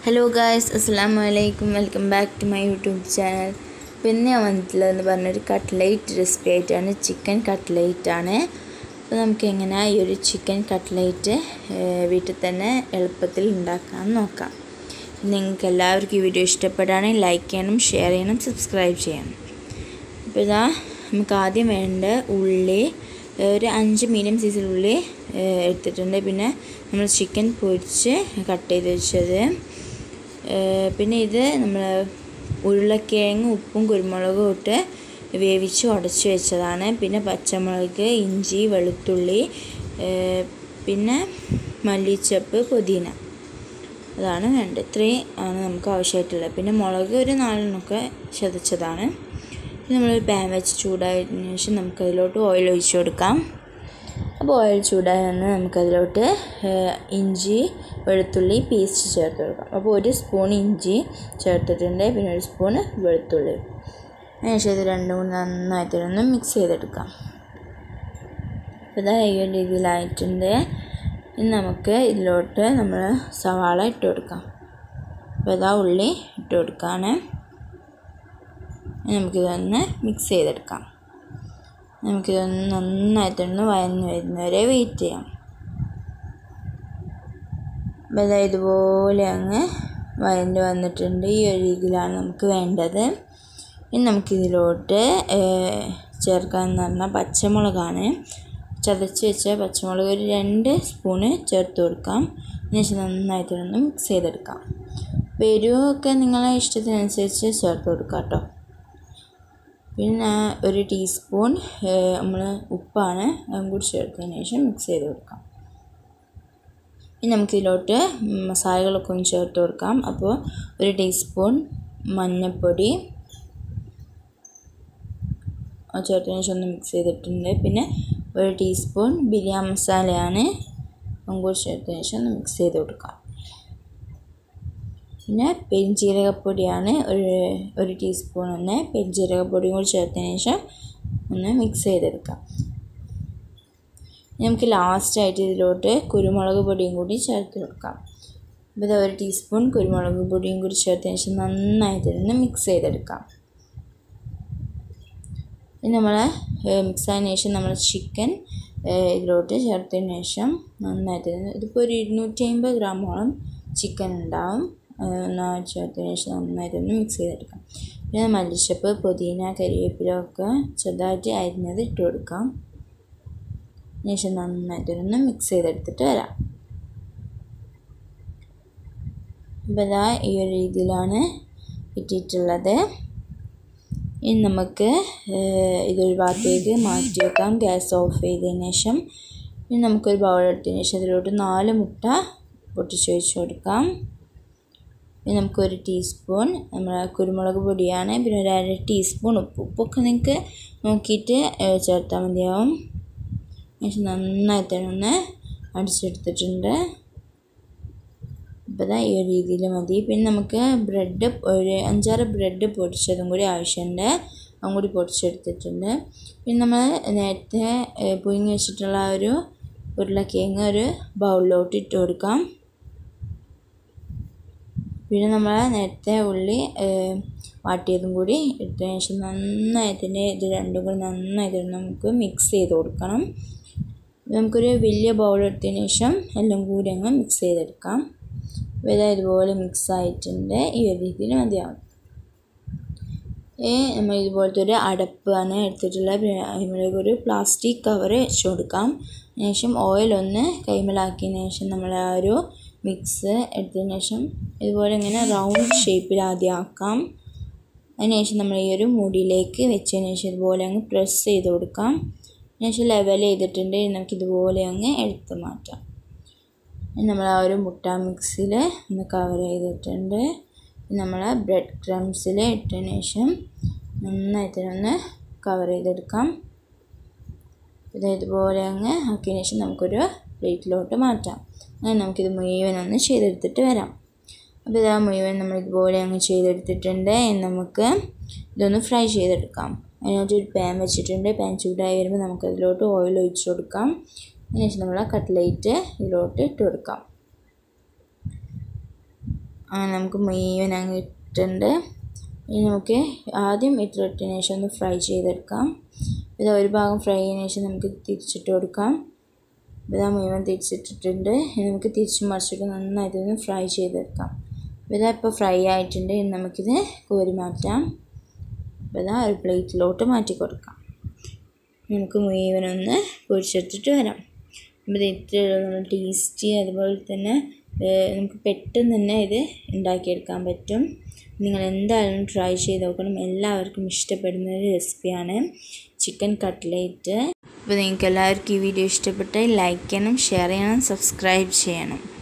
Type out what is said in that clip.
hello guys അസ്സാം വലൈക്കും welcome back to my YouTube channel പിന്നെ ഞാൻ വന്നിട്ടുള്ളതെന്ന് പറഞ്ഞൊരു കട്ട്ലൈറ്റ് റെസിപ്പി ആയിട്ടാണ് ചിക്കൻ കട്ട്ലൈറ്റ് ആണ് അപ്പോൾ നമുക്ക് എങ്ങനെ ഈ ഒരു ചിക്കൻ കട്ട്ലൈറ്റ് വീട്ടിൽ തന്നെ എളുപ്പത്തിൽ ഉണ്ടാക്കാൻ നോക്കാം നിങ്ങൾക്ക് എല്ലാവർക്കും ഈ വീഡിയോ ഇഷ്ടപ്പെടുകയാണെങ്കിൽ ലൈക്ക് ചെയ്യണം ഷെയർ ചെയ്യണം സബ്സ്ക്രൈബ് ചെയ്യണം അപ്പോൾ ഇതാ നമുക്ക് ആദ്യം വേണ്ട ഉള്ളി ഒരു അഞ്ച് മീഡിയം സൈസിൽ ഉള്ളി എടുത്തിട്ടുണ്ട് പിന്നെ നമ്മൾ ചിക്കൻ പൊരിച്ച് കട്ട് ചെയ്ത് വെച്ചത് പിന്നെ ഇത് നമ്മൾ ഉരുളക്കിഴങ്ങ് ഉപ്പും കുരുമുളകും ഇട്ട് വേവിച്ച് ഉടച്ച് വെച്ചതാണ് പിന്നെ പച്ചമുളക് ഇഞ്ചി വെളുത്തുള്ളി പിന്നെ മല്ലിച്ചപ്പ് പുതിന അതാണ് വേണ്ടത് ഇത്രയും ആണ് നമുക്ക് ആവശ്യമായിട്ടുള്ളത് പിന്നെ മുളക് ഒരു നാലെണ്ണമൊക്കെ ചതച്ചതാണ് നമ്മളൊരു പാൻ വെച്ച് ചൂടായതിനു ശേഷം നമുക്കതിലോട്ട് ഓയിൽ ഒഴിച്ചു കൊടുക്കാം അപ്പോൾ ഓയിൽ ചൂടായി വന്ന് നമുക്കതിലോട്ട് ഇഞ്ചി വെളുത്തുള്ളി പേസ്റ്റ് ചേർത്ത് കൊടുക്കാം അപ്പോൾ ഒരു സ്പൂൺ ഇഞ്ചി ചേർത്തിട്ടുണ്ട് പിന്നെ ഒരു സ്പൂൺ വെളുത്തുള്ളി അതിനുശേഷം ഇത് രണ്ടും കൂടി നന്നായിട്ടൊന്ന് മിക്സ് ചെയ്തെടുക്കാം അപ്പോൾ ഇതാ ഈ ഒരു രീതിയിലായിട്ടുണ്ട് ഇനി നമുക്ക് ഇതിലോട്ട് നമ്മൾ സവാള ഇട്ട് കൊടുക്കാം അപ്പോൾ ഇതാ ഉള്ളി ഇട്ട് കൊടുക്കുകയാണ് നമുക്കിതൊന്ന് മിക്സ് ചെയ്തെടുക്കാം നമുക്കിതൊന്ന് നന്നായിട്ടൊന്ന് വയന്ന് വരുന്നവരെ വെയിറ്റ് ചെയ്യാം അപ്പോൾ ഇതാ ഇതുപോലെ അങ്ങ് വയന്ന് വന്നിട്ടുണ്ട് ഈ ഒരു രീതിയിലാണ് നമുക്ക് വേണ്ടത് ഇനി നമുക്കിതിലോട്ട് ചേർക്കാമെന്ന് പറഞ്ഞാൽ പച്ചമുളകാണ് ചതച്ച് വെച്ച പച്ചമുളക് ഒരു രണ്ട് സ്പൂണ് ചേർത്ത് കൊടുക്കാം അതിനുശേഷം നന്നായിട്ടൊന്ന് മിക്സ് ചെയ്തെടുക്കാം എരിവൊക്കെ നിങ്ങളെ ഇഷ്ടത്തിനനുസരിച്ച് ചേർത്ത് കൊടുക്കാം കേട്ടോ പിന്നെ ഒരു ടീസ്പൂൺ നമ്മൾ ഉപ്പാണ് അതും കൂടി ചേർത്തതിന് ശേഷം മിക്സ് ചെയ്ത് കൊടുക്കാം ഇനി നമുക്കിതിലോട്ട് മസാലകളൊക്കെ ഒന്ന് ചേർത്ത് കൊടുക്കാം അപ്പോൾ ഒരു ടീസ്പൂൺ മഞ്ഞൾപ്പൊടി ചേർത്തതിന് ശേഷം ഒന്ന് മിക്സ് ചെയ്തിട്ടുണ്ട് പിന്നെ ഒരു ടീസ്പൂൺ ബിരിയാണി മസാലയാണ് അതും കൂടി ചേർത്തതിന് ശേഷം ഒന്ന് മിക്സ് ചെയ്ത് കൊടുക്കാം പിന്നെ പെരിഞ്ജീരകപ്പൊടിയാണ് ഒരു ഒരു ടീസ്പൂൺ ഒന്ന് പെരിഞ്ജീരകപ്പൊടിയും കൂടി ചേർത്തതിന് ശേഷം ഒന്ന് മിക്സ് ചെയ്തെടുക്കാം നമുക്ക് ലാസ്റ്റായിട്ട് ഇതിലോട്ട് കുരുമുളക് പൊടിയും കൂടി ചേർത്ത് കൊടുക്കാം അപ്പോൾ ഇത് ഒരു ടീസ്പൂൺ കുരുമുളക് പൊടിയും കൂടി ചേർത്തതിന് ശേഷം നന്നായിട്ട് ഒന്ന് മിക്സ് ചെയ്തെടുക്കാം ഇനി നമ്മൾ മിക്സ് ആയതിനു ശേഷം നമ്മൾ ചിക്കൻ ഇതിലോട്ട് ചേർത്തതിന് ശേഷം നന്നായിട്ട് ഇതിപ്പോൾ ഒരു ഇരുന്നൂറ്റി അമ്പത് ഗ്രാമോളം ചിക്കൻ ഉണ്ടാവും നന്നായി ചേർത്തതിന് ശേഷം നന്നായിട്ടൊന്ന് മിക്സ് ചെയ്തെടുക്കാം പിന്നെ മല്ലിച്ചപ്പ് പുതിന കരിവേപ്പില ഒക്കെ ചെറുതായിട്ട് അരിഞ്ഞത് ഇട്ട് കൊടുക്കാം ശേഷം നന്നായിട്ടൊന്ന് മിക്സ് ചെയ്തെടുത്തിട്ട് വരാം അപ്പോൾ ഇതാ ഈ ഒരു രീതിയിലാണ് കിട്ടിയിട്ടുള്ളത് ഇനി നമുക്ക് ഇതൊരു ഭാഗത്തേക്ക് മാറ്റി വെക്കാം ഗ്യാസ് ഓഫ് ചെയ്തതിന് ശേഷം ഇനി നമുക്കൊരു ബൗൾ എടുത്തതിന് ശേഷം അതിലോട്ട് നാല് മുട്ട പൊട്ടിച്ച് വെച്ച് കൊടുക്കാം പിന്നെ നമുക്കൊരു ടീസ്പൂൺ നമ്മൾ കുരുമുളക് പൊടിയാണ് പിന്നെ ഒരു അര ടീസ്പൂൺ ഉപ്പ് ഉപ്പൊക്കെ നിങ്ങൾക്ക് നോക്കിയിട്ട് ചേർത്താൽ മതിയാവും ശേഷം നന്നായിട്ടൊന്ന് അടിച്ചെടുത്തിട്ടുണ്ട് അപ്പോൾ ഇതാ ഈ ഒരു രീതിയിൽ മതി പിന്നെ നമുക്ക് ബ്രെഡ് ഒരു അഞ്ചാറ് ബ്രെഡ് പൊടിച്ചതും കൂടി ആവശ്യമുണ്ട് അതും കൂടി പൊടിച്ചെടുത്തിട്ടുണ്ട് പിന്നെ നമ്മൾ നേരത്തെ പുഴുങ്ങി വെച്ചിട്ടുള്ള ഒരു ഉരുളക്കിഴങ്ങ് ഒരു ബൗളിലോട്ട് ഇട്ട് കൊടുക്കാം പിന്നെ നമ്മൾ നേരത്തെ ഉള്ളി വാട്ടിയതും കൂടി എടുത്തതിന് ശേഷം നന്നായിട്ടിൻ്റെ ഇത് രണ്ടും കൂടി നന്നായിട്ട് നമുക്ക് മിക്സ് ചെയ്ത് കൊടുക്കണം നമുക്കൊരു വലിയ ബൗൾ എടുത്തതിന് ശേഷം എല്ലാം കൂടി അങ്ങ് മിക്സ് ചെയ്തെടുക്കാം ഇതാ ഇതുപോലെ മിക്സ് ആയിട്ടുണ്ട് ഈ ഒരു രീതിയിൽ മതിയാവും നമ്മൾ ഇതുപോലത്തെ ഒരു അടപ്പാണ് എടുത്തിട്ടുള്ളത് അതിലേക്ക് ഒരു പ്ലാസ്റ്റിക് കവർ വെച്ച് കൊടുക്കാം ശേഷം ഓയിലൊന്ന് കൈമലാക്കിയതിന് ശേഷം നമ്മൾ ആ ഒരു മിക്സ് എടുത്തതിന് ശേഷം ഇതുപോലെ ഇങ്ങനെ റൗണ്ട് ഷേപ്പിൽ ആദ്യം ആക്കാം അതിനുശേഷം നമ്മൾ ഈ ഒരു മുടിയിലേക്ക് വെച്ചതിന് ശേഷം ഇതുപോലെ അങ്ങ് പ്രസ് ചെയ്ത് കൊടുക്കാം അതിനുശേഷം ലെവൽ ചെയ്തിട്ടുണ്ട് നമുക്ക് ഇതുപോലെ അങ്ങ് എടുത്ത് മാറ്റാം നമ്മൾ ആ ഒരു മുട്ട മിക്സിൽ ഒന്ന് കവർ ചെയ്തിട്ടുണ്ട് നമ്മൾ ബ്രെഡ് ക്രംസിൽ ഇട്ടതിന് ശേഷം നന്നായിട്ടൊന്ന് കവർ ചെയ്തെടുക്കാം ഇത് ഇതുപോലെ അങ്ങ് ആക്കിയതിന് ശേഷം നമുക്കൊരു പ്ലേറ്റിലോട്ട് മാറ്റാം അങ്ങനെ നമുക്കിത് മുഴുവൻ ഒന്ന് ചെയ്തെടുത്തിട്ട് വരാം അപ്പോൾ ഇതാ മുഴുവൻ നമ്മൾ ഇതുപോലെ അങ്ങ് ചെയ്തെടുത്തിട്ടുണ്ട് നമുക്ക് ഇതൊന്ന് ഫ്രൈ ചെയ്തെടുക്കാം അതിനായിട്ട് ഒരു പാൻ വെച്ചിട്ടുണ്ട് പാൻ ചൂടായി വരുമ്പോൾ നമുക്കതിലോട്ട് ഓയിൽ ഒഴിച്ച് കൊടുക്കാം അതിനുശേഷം നമ്മൾ കട്ട്ലേറ്റ് ഇതിലോട്ട് ഇട്ട് കൊടുക്കാം അങ്ങനെ നമുക്ക് മുഴുവൻ അങ്ങ് ഇട്ടിട്ടുണ്ട് ഇനി നമുക്ക് ആദ്യം ഇട്ടിട്ടതിന് ശേഷം ഒന്ന് ഫ്രൈ ചെയ്തെടുക്കാം ഇത് ഒരു ഭാഗം ഫ്രൈ ചെയ്തതിന് ശേഷം നമുക്ക് തിരിച്ചിട്ട് കൊടുക്കാം ഇതാ മുഴുവൻ തിരിച്ചിട്ടിട്ടുണ്ട് ഇനി നമുക്ക് തിരിച്ച് മറിച്ചിട്ട് നന്നായിട്ടൊന്ന് ഫ്രൈ ചെയ്തെടുക്കാം ഇതാ ഇപ്പോൾ ഫ്രൈ ആയിട്ടുണ്ട് ഇനി നമുക്കിത് കോരി മാറ്റാം ഇതാ ഒരു പ്ലേറ്റിലോട്ട് മാറ്റി കൊടുക്കാം നമുക്ക് മുഴുവനൊന്ന് പൊരിച്ചെടുത്തിട്ട് വരാം അപ്പോൾ ഇത് ടേസ്റ്റി അതുപോലെ തന്നെ നമുക്ക് പെട്ടെന്ന് തന്നെ ഇത് ഉണ്ടാക്കിയെടുക്കാൻ പറ്റും നിങ്ങൾ എന്തായാലും ട്രൈ ചെയ്ത് നോക്കണം എല്ലാവർക്കും ഇഷ്ടപ്പെടുന്ന ഒരു റെസിപ്പിയാണ് ചിക്കൻ കട്ട്ലേറ്റ് അപ്പോൾ നിങ്ങൾക്ക് എല്ലാവർക്കും ഈ വീഡിയോ ഇഷ്ടപ്പെട്ടാൽ ലൈക്ക് ചെയ്യണം ഷെയർ ചെയ്യണം സബ്സ്ക്രൈബ് ചെയ്യണം